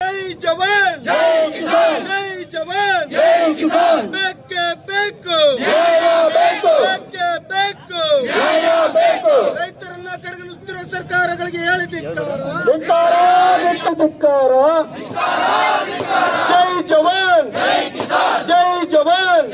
ಜೈ ಜವಾನ್ ಜೈ ಕಿಸಾನ್ ಜೈ ಜವಾನ್ ಜೈ ಕಿಸಾನ್ ಬೇಕೇ ಬೇಕು ನ್ಯಾಯ ಬೇಕು ಬೇಕೇ ಬೇಕು ನ್ಯಾಯ ಬೇಕು ರೈತರನ್ನ ಕಡೆಗಣಿಸುತ್ತಿರುವ ಸರ್ಕಾರಗಳಿಗೆ ಹೇಳಿದಿಕ್ಕಾರ ಧಿಕ್ಕಾರ ಧಿಕ್ಕಾರ ಜೈ ಜವಾನ್ ಜೈ ಜವಾನ್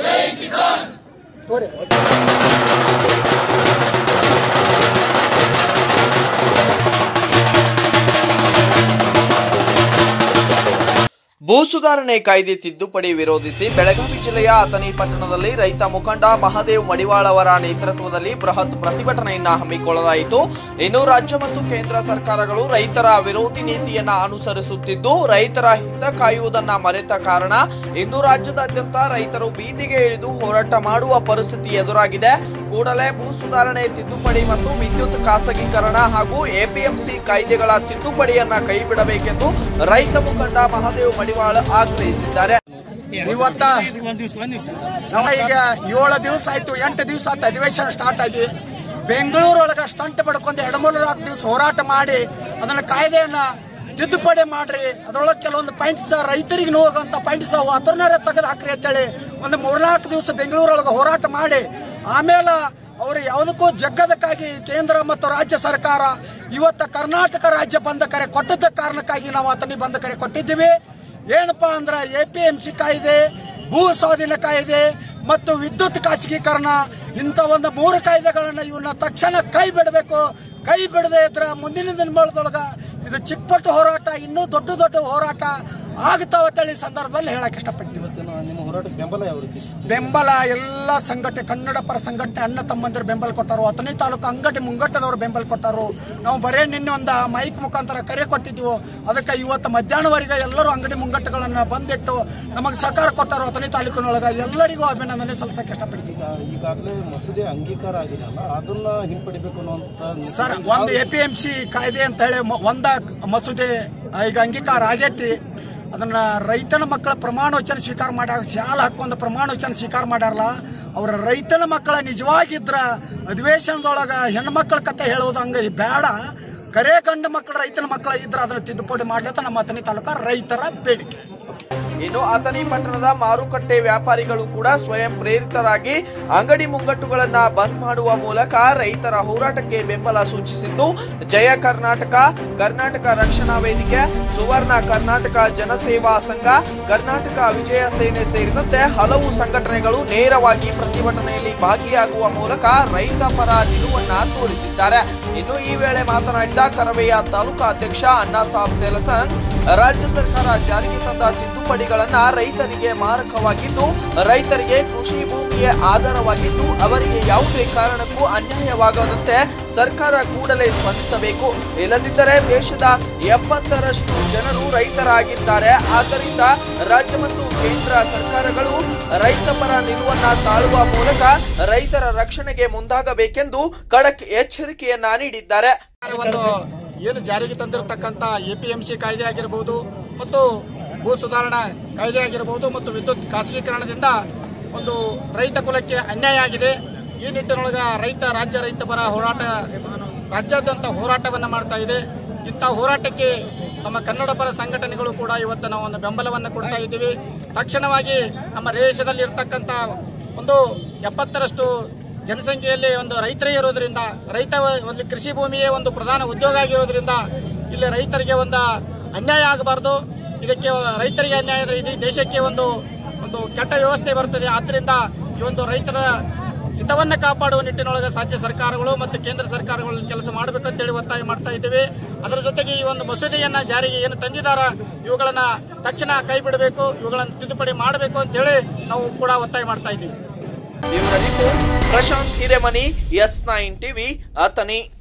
ಭೂ ಸುಧಾರಣೆ ಕಾಯ್ದೆ ತಿದ್ದುಪಡಿ ವಿರೋಧಿಸಿ ಬೆಳಗಾವಿ ಜಿಲ್ಲೆಯ ಅಥಣಿ ಪಟ್ಟಣದಲ್ಲಿ ರೈತ ಮುಖಂಡ ಮಹಾದೇವ್ ಮಡಿವಾಳ ಅವರ ನೇತೃತ್ವದಲ್ಲಿ ಬೃಹತ್ ಪ್ರತಿಭಟನೆಯನ್ನ ಹಮ್ಮಿಕೊಳ್ಳಲಾಯಿತು ಇನ್ನು ರಾಜ್ಯ ಮತ್ತು ಕೇಂದ್ರ ಸರ್ಕಾರಗಳು ರೈತರ ವಿರೋಧಿ ನೀತಿಯನ್ನ ಅನುಸರಿಸುತ್ತಿದ್ದು ರೈತರ ಹಿತ ಕಾಯುವುದನ್ನ ಮರೆತ ಕಾರಣ ಇಂದು ರಾಜ್ಯದಾದ್ಯಂತ ರೈತರು ಬೀದಿಗೆ ಇಳಿದು ಹೋರಾಟ ಮಾಡುವ ಪರಿಸ್ಥಿತಿ ಎದುರಾಗಿದೆ ಕೂಡಲೇ ಭೂ ಸುಧಾರಣೆ ತಿದ್ದುಪಡಿ ಮತ್ತು ವಿದ್ಯುತ್ ಖಾಸಗೀಕರಣ ಹಾಗೂ ಎಪಿಎಂಸಿ ಕಾಯ್ದೆಗಳ ತಿದ್ದುಪಡಿಯನ್ನ ಕೈಬಿಡಬೇಕೆಂದು ರೈತ ಮುಖಂಡ ಮಹಾದೇವ್ ಮಡಿವಾಳ ಆಗ್ರಹಿಸಿದ್ದಾರೆ ಇವತ್ತ ನಮ್ಮ ಈಗ ಏಳು ದಿವಸ ಆಯ್ತು ಎಂಟು ದಿವಸ ಆಯ್ತು ಅಧಿವೇಶನ ಸ್ಟಾರ್ಟ್ ಆಗಿ ಬೆಂಗಳೂರು ಒಳಗ ಸ್ಟಂಟ್ ಪಡ್ಕೊಂಡು ಎರಡು ಮೂರು ನಾಲ್ಕು ದಿವಸ ಹೋರಾಟ ಮಾಡಿ ಅದನ್ನ ಕಾಯ್ದೆಯನ್ನ ತಿದ್ದುಪಡಿ ಮಾಡ್ರಿ ಅದ್ರೊಳಗೆ ಕೆಲವೊಂದು ಪಾಯಿಂಟ್ಸ್ ರೈತರಿಗೆ ನೋವಾಗಂತ ಪಾಯಿಂಟ್ಸ್ ಅವು ಅದನ್ನೇ ತೆಗೆದು ಹಾಕ್ರಿ ಅಂತೇಳಿ ಒಂದು ಮೂರ್ನಾಲ್ಕು ದಿವಸ ಬೆಂಗಳೂರೊಳಗೆ ಹೋರಾಟ ಮಾಡಿ ಆಮೇಲೆ ಅವರು ಯಾವುದಕ್ಕೂ ಜಗ್ಗದಕ್ಕಾಗಿ ಕೇಂದ್ರ ಮತ್ತು ರಾಜ್ಯ ಸರ್ಕಾರ ಇವತ್ತ ಕರ್ನಾಟಕ ರಾಜ್ಯ ಬಂದ ಕರೆ ಕೊಟ್ಟದ ಕಾರಣಕ್ಕಾಗಿ ನಾವು ಆತನಿಗೆ ಬಂದ ಕರೆ ಕೊಟ್ಟಿದ್ದೀವಿ ಏನಪ್ಪಾ ಅಂದ್ರೆ ಎ ಪಿ ಎಂ ಸಿ ಕಾಯ್ದೆ ಭೂ ಸ್ವಾಧೀನ ಕಾಯ್ದೆ ಮತ್ತು ವಿದ್ಯುತ್ ಖಾಸಗೀಕರಣ ಇಂಥ ಒಂದು ಮೂರು ಕಾಯ್ದೆಗಳನ್ನ ಇವನ್ನ ತಕ್ಷಣ ಕೈ ಬಿಡಬೇಕು ಕೈ ಬಿಡದೆ ಇದ್ರೆ ಮುಂದಿನ ದಿನಗಳೊಳಗ ಇದು ಚಿಕ್ಕಪಟ್ಟು ಹೋರಾಟ ಇನ್ನೂ ದೊಡ್ಡ ದೊಡ್ಡ ಹೋರಾಟ ಆಗ್ತಾವ ಅಂತೇಳಿ ಈ ಸಂದರ್ಭದಲ್ಲಿ ಹೇಳಕ್ ಇಷ್ಟಪಡ್ತೀವಿ ನಿಮ್ಮ ಹೋರಾಟಕ್ಕೆ ಬೆಂಬಲ ಯಾವ ರೀತಿ ಸಿಗ್ತದೆ? ಬೆಂಬಲ ಎಲ್ಲ ಸಂಘಟನೆ ಕನ್ನಡ ಪರ ಸಂಘಟನೆ ಅಣ್ಣ ತಮ್ಮಂದಿರು ಬೆಂಬಲ ಕೊಟ್ಟರು ಅಥಣಿ ತಾಲೂಕು ಅಂಗಡಿ ಮುಂಗಟ್ಟದವರು ಬೆಂಬಲ ಕೊಟ್ಟರು ನಾವು ಬರೇ ನಿನ್ನೆ ಒಂದು ಮೈಕ್ ಮುಖಾಂತರ ಕರೆ ಕೊಟ್ಟಿದ್ವು ಅದಕ್ಕೆ ಇವತ್ತು ಮಧ್ಯಾಹ್ನವರೆಗೆ ಎಲ್ಲರೂ ಅಂಗಡಿ ಮುಂಗಟ್ಟುಗಳನ್ನ ಬಂದಿಟ್ಟು ನಮಗೆ ಸಹಕಾರ ಕೊಟ್ಟರು ಅಥಣಿ ತಾಲೂಕಿನೊಳಗೆ ಎಲ್ಲರಿಗೂ ಅಭಿನಂದನೆ ಸಲ್ಲಿಸಕ್ಕೆ ಇಷ್ಟಪಡ್ತೀವಿ ಈಗ ಈಗಾಗಲೇ ಮಸೂದೆ ಅಂಗೀಕಾರ ಆಗಿದೆ ಅಲ್ಲ ಅದನ್ನ ಹಿಂಪಡಿಬೇಕು ಅನ್ನುವಂತ ನಿಟ್ಟಿನಲ್ಲಿ ಸರ್ ಒಂದು ಎ ಪಿ ಎಂ ಸಿ ಕಾಯ್ದೆ ಅಂತ ಹೇಳಿ ಮ- ಒಂದ ಮಸೂದೆ ಈಗ ಅಂಗೀಕಾರ ಆಗೈತಿ ಅದನ್ನ ರೈತನ ಮಕ್ಕಳ ಪ್ರಮಾಣ ವಚನ ಸ್ವೀಕಾರ ಮಾಡ್ಯಾರ ಶಾಲ ಹಾಕೊಂಡು ಪ್ರಮಾಣ ವಚನ ಸ್ವೀಕಾರ ಮಾಡ್ಯಾರಲ್ಲ ಅವರ ರೈತನ ಮಕ್ಕಳ ನಿಜವಾಗಿದ್ರ ಅಧಿವೇಶನದೊಳಗ ಹೆಣ್ಣು ಮಕ್ಕಳ ಕತೆ ಹೇಳೋದು ಹಂಗ ಬೇಡ ಕರೆ ಗಂಡು ಮಕ್ಕಳ ರೈತನ ಮಕ್ಕಳ ಇದ್ರ ಅದನ್ನ ತಿದ್ದುಪಡಿ ಮಾಡ್ಲತ್ತ ನಮ್ಮ ಅಥಣಿ ತಾಲೂಕ ರೈತರ ಬೇಡಿಕೆ ಇನ್ನು ಅಥಣಿ ಪಟ್ಟಣದ ಮಾರುಕಟ್ಟೆ ವ್ಯಾಪಾರಿಗಳು ಕೂಡ ಸ್ವಯಂ ಪ್ರೇರಿತರಾಗಿ ಅಂಗಡಿ ಮುಂಗಟ್ಟುಗಳನ್ನ ಬಂದ್ ಮಾಡುವ ಮೂಲಕ ರೈತರ ಹೋರಾಟಕ್ಕೆ ಬೆಂಬಲ ಸೂಚಿಸಿದ್ದು ಜಯ ಕರ್ನಾಟಕ ಕರ್ನಾಟಕ ರಕ್ಷಣಾ ವೇದಿಕೆ ಸುವರ್ಣ ಕರ್ನಾಟಕ ಜನಸೇವಾ ಸಂಘ ಕರ್ನಾಟಕ ವಿಜಯ ಸೇನೆ ಸೇರಿದಂತೆ ಹಲವು ಸಂಘಟನೆಗಳು ನೇರವಾಗಿ ಪ್ರತಿಭಟನೆಯಲ್ಲಿ ಭಾಗಿಯಾಗುವ ಮೂಲಕ ರೈತ ಪರ ನಿಲುವನ್ನ ತೋರಿಸಿದ್ದಾರೆ ಇನ್ನು ಈ ವೇಳೆ ಮಾತನಾಡಿದ ಕರವೆಯ ತಾಲೂಕಾ ಅಧ್ಯಕ್ಷ ಅಣ್ಣಾ ಸಾಬ್ ತೆಲಸಂಗ್ ರಾಜ್ಯ ಸರ್ಕಾರ ಜಾರಿಗೆ ತಂದ ತಿದ್ದುಪಡಿಗಳನ್ನ ರೈತರಿಗೆ ಮಾರಕವಾಗಿದ್ದು ರೈತರಿಗೆ ಕೃಷಿ ಭೂಮಿಯೇ ಆಧಾರವಾಗಿದ್ದು ಅವರಿಗೆ ಯಾವುದೇ ಕಾರಣಕ್ಕೂ ಅನ್ಯಾಯವಾಗದಂತೆ ಸರ್ಕಾರ ಕೂಡಲೇ ಸ್ಪಂದಿಸಬೇಕು ಇಲ್ಲದಿದ್ದರೆ ದೇಶದ ಎಪ್ಪತ್ತರಷ್ಟು ಜನರು ರೈತರಾಗಿದ್ದಾರೆ ಆದ್ದರಿಂದ ರಾಜ್ಯ ಮತ್ತು ಕೇಂದ್ರ ಸರ್ಕಾರಗಳು ರೈತ ಪರ ನಿಲುವನ್ನ ತಾಳುವ ಮೂಲಕ ರೈತರ ರಕ್ಷಣೆಗೆ ಮುಂದಾಗಬೇಕೆಂದು ಖಡಕ್ ಎಚ್ಚರಿಕೆಯನ್ನ ನೀಡಿದ್ದಾರೆ ಒಂದು ಏನು ಜಾರಿಗೆ ತಂದಿರತಕ್ಕಂತ ಎಪಿಎಂಸಿ ಕಾಯ್ದೆ ಆಗಿರಬಹುದು ಮತ್ತು ಭೂ ಸುಧಾರಣಾ ಕಾಯ್ದೆ ಆಗಿರಬಹುದು ಮತ್ತು ವಿದ್ಯುತ್ ಖಾಸಗೀಕರಣದಿಂದ ಒಂದು ರೈತ ಕುಲಕ್ಕೆ ಅನ್ಯಾಯ ಆಗಿದೆ ಈ ನಿಟ್ಟಿನೊಳಗ ರೈತ ರಾಜ್ಯ ರೈತ ಪರ ಹೋರಾಟ ರಾಜ್ಯಾದ್ಯಂತ ಹೋರಾಟವನ್ನ ಮಾಡ್ತಾ ಇದೆ ಇಂಥ ಹೋರಾಟಕ್ಕೆ ನಮ್ಮ ಕನ್ನಡ ಪರ ಸಂಘಟನೆಗಳು ಕೂಡ ಇವತ್ತು ನಾವು ಒಂದು ಬೆಂಬಲವನ್ನು ಕೊಡ್ತಾ ಇದ್ದೀವಿ ತಕ್ಷಣವಾಗಿ ನಮ್ಮ ದೇಶದಲ್ಲಿ ಇರ್ತಕ್ಕಂಥ ಒಂದು ಎಪ್ಪತ್ತರಷ್ಟು ಜನಸಂಖ್ಯೆಯಲ್ಲಿ ಒಂದು ರೈತರೇ ಇರೋದ್ರಿಂದ ರೈತ ಒಂದು ಕೃಷಿ ಭೂಮಿಯೇ ಒಂದು ಪ್ರಧಾನ ಉದ್ಯೋಗ ಆಗಿರೋದ್ರಿಂದ ಇಲ್ಲಿ ರೈತರಿಗೆ ಒಂದು ಅನ್ಯಾಯ ಆಗಬಾರ್ದು ಇದಕ್ಕೆ ರೈತರಿಗೆ ಅನ್ಯಾಯ ಆದರೆ ಇಡೀ ದೇಶಕ್ಕೆ ಒಂದು ಒಂದು ಕೆಟ್ಟ ವ್ಯವಸ್ಥೆ ಬರುತ್ತದೆ ಆದ್ದರಿಂದ ಈ ಒಂದು ರೈತರ ಹಿತವನ್ನ ಕಾಪಾಡುವ ನಿಟ್ಟಿನೊಳಗೆ ರಾಜ್ಯ ಸರ್ಕಾರಗಳು ಮತ್ತು ಕೇಂದ್ರ ಸರ್ಕಾರಗಳು ಕೆಲಸ ಮಾಡಬೇಕಂತೇಳಿ ಒತ್ತಾಯ ಮಾಡ್ತಾ ಇದ್ದೇವೆ ಅದರ ಜೊತೆಗೆ ಈ ಒಂದು ಮಸೂದೆಯನ್ನ ಜಾರಿಗೆ ಏನು ತಂದಿದಾರ ಇವುಗಳನ್ನ ತಕ್ಷಣ ಕೈ ಬಿಡಬೇಕು ಇವುಗಳನ್ನು ತಿದ್ದುಪಡಿ ಮಾಡಬೇಕು ಅಂತ ಹೇಳಿ ನಾವು ಕೂಡ ಒತ್ತಾಯ ಮಾಡ್ತಾ ಇದ್ದೀವಿ ಇವರ report Prashant Hiremani S nine TV Athani